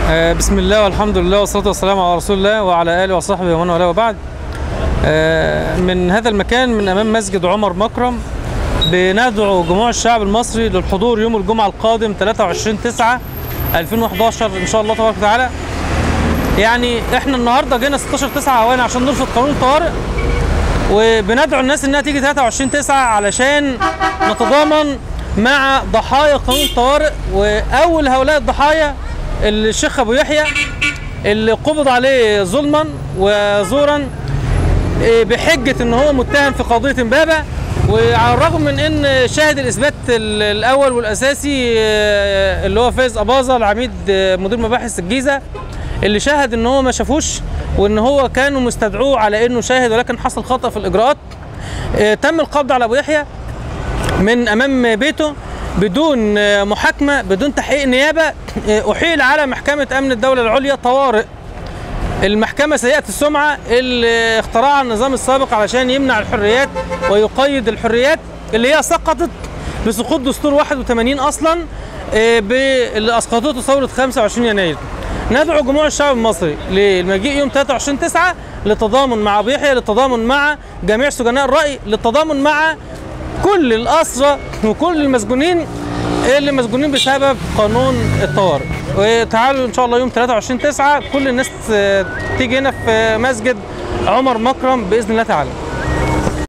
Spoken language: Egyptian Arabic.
آه، بسم الله والحمد لله والصلاة والسلام على رسول الله وعلى آله وصحبه ومن والاه وبعد آه، من هذا المكان من أمام مسجد عمر مكرم بندعو جموع الشعب المصري للحضور يوم الجمعة القادم 23 9 2011 إن شاء الله تبارك وتعالى يعني احنا النهارده جينا 16 9 اوان عشان نرفض قانون الطوارئ وبندعو الناس انها تيجي 23 9 علشان نتضامن مع ضحايا قانون الطوارئ واول هؤلاء الضحايا الشيخ ابو يحيى اللي قبض عليه ظلما وزورا إيه، بحجه ان هو متهم في قضيه امبابه وعلى الرغم من ان شاهد الاثبات ال- الاول والاساسي آه، اللي هو فايز اباظه العميد آه، مدير مباحث الجيزه اللي شاهد ان هو ما شافوش وان هو كانوا مستدعوه على انه شاهد ولكن حصل خطا في الاجراءات آه، تم القبض على ابو يحيى من امام بيته بدون آه، محاكمه بدون تحقيق نيابه آه، احيل على محكمه امن الدوله العليا طوارئ المحكمة سيئة السمعة اللي اخترعها النظام السابق علشان يمنع الحريات ويقيد الحريات اللي هي سقطت بسقوط دستور 81 اصلا آه، ب- اللي اسقطته ثورة 25 يناير. ندعو جموع الشعب المصري للمجيء يوم 23 9 للتضامن مع ابو يحيى للتضامن مع جميع سجناء الرأي للتضامن مع كل الأسرى وكل المسجونين اللي مسجونين بسبب قانون الطوارئ وتعالوا ان شاء الله يوم 23 9 كل الناس آه، تيجي هنا في مسجد عمر مكرم باذن الله تعالى